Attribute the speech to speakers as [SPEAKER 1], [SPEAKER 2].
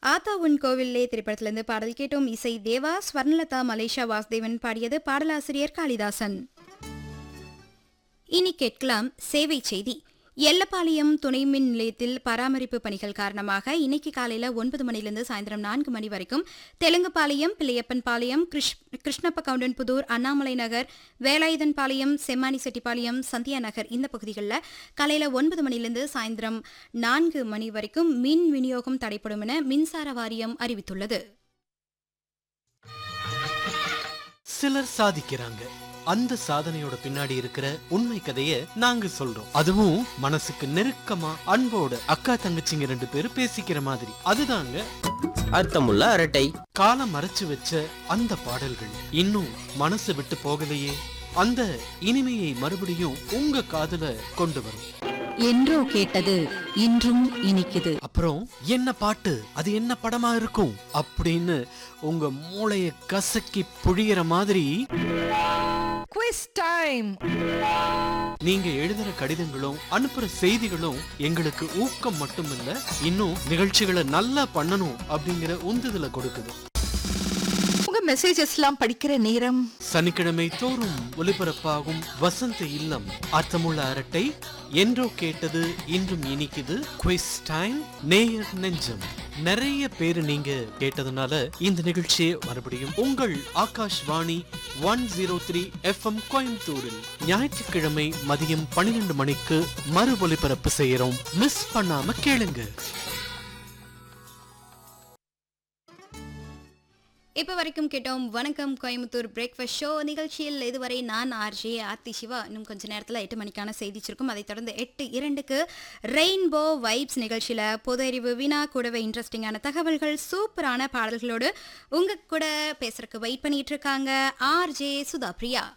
[SPEAKER 1] ஆத்தா உன் கோவிலே திரைப்படத்திலிருந்து பாடல் கேட்டோம் இசை தேவா ஸ்வர்ணலதா மலேசியா வாசுதேவன் பாடியது பாடலாசிரியர் காளிதாசன் இனி கேட்கலாம் சேவை செய்தி எல்லப்பாளையம் துணை மின் நிலையத்தில் பராமரிப்பு பணிகள் காரணமாக இன்னைக்கு காலையில ஒன்பது மணிலிருந்து சாயந்தரம் நான்கு மணி வரைக்கும் தெலுங்குபாளையம் பிள்ளையப்பன் பாளையம் கிருஷ் கிருஷ்ணப்ப கவுண்டன்புதூர் அண்ணாமலை நகர் வேலாயுதன் பாளையம் செம்மானி செட்டிப்பாளையம் சந்தியா நகர் இந்த பகுதிகளில் காலையில ஒன்பது மணிலிருந்து சாயந்தரம் நான்கு மணி வரைக்கும் மின் விநியோகம் தடைப்படும் என மின்சார வாரியம் அறிவித்துள்ளது
[SPEAKER 2] சிலர் சாதிக்கிறாங்க அந்த சாதனையோட பின்னாடி இருக்கிற உண்மை கதைய நாங்க சொல்றோம் அதுவும் மனசுக்கு நெருக்கமா அன்போட அக்கா தங்கச்சிங்க ரெண்டு பேரும் பேசிக்கிற மாதிரி அதுதாங்க
[SPEAKER 3] அர்த்தமுள்ள அரட்டை
[SPEAKER 2] காலம் மறைச்சு வச்ச அந்த பாடல்கள் இன்னும் மனசு விட்டு போகலையே அந்த இனிமையை மறுபடியும் உங்க காதுல கொண்டு வரும்
[SPEAKER 4] என்றோ கேட்டது இன்றும் இனிக்குது
[SPEAKER 2] அப்புறம் என்ன பாட்டு அது என்ன படமா இருக்கும் அப்படின்னு உங்க மூளைய கசக்கி புழியிற மாதிரி
[SPEAKER 5] Quiz time!
[SPEAKER 2] நீங்க எழுதுற கடிதங்களும் அனுப்புற செய்திகளும் எங்களுக்கு ஊக்கம் மட்டுமில்ல இன்னும் நிகழ்ச்சிகளை நல்லா பண்ணணும் அப்படிங்கிற உந்துதலை கொடுக்குது
[SPEAKER 5] உங்க மெசேஜஸ்லாம் படிக்கிற நேரம்
[SPEAKER 2] சனிக்கிழமை தோறும் ஒலிபரப்பாகும் வசந்த இல்லம் அர்த்தமுள்ள அரட்டை என்றோ கேட்டது இன்றும் இனிக்குது குவிஸ் டைம் நேயர் நெஞ்சம் நிறைய பேரு நீங்க கேட்டதுனால இந்த நிகழ்ச்சியை மறுபடியும் உங்கள் Akashvani one zero three FM கோயம்புத்தூரில் ஞாயிற்றுக்கிழமை மதியம் பன்னிரெண்டு மணிக்கு மறு ஒலிபரப்பு செய்யறோம் மிஸ் பண்ணாம கேளுங்க
[SPEAKER 1] இப்ப வரைக்கும் கேட்டோம் வணக்கம் கோயம்புத்தூர் பிரேக்ஃபாஸ்ட் ஷோ நிகழ்ச்சியில் இதுவரை நான் ஆர்ஜே ஆர்த்தி சிவா இன்னும் கொஞ்ச நேரத்தில் எட்டு மணிக்கான செய்தி சுருக்கும் அதைத் தொடர்ந்து எட்டு இரண்டுக்கு ரெயின்போ வைப்ஸ் நிகழ்ச்சியில் பொது அறிவு வினா கூடவே இன்ட்ரெஸ்டிங்கான தகவல்கள் சூப்பரான பாடல்களோடு உங்க கூட பேசுறதுக்கு வெயிட் பண்ணிட்டு இருக்காங்க ஆர்ஜே சுதா பிரியா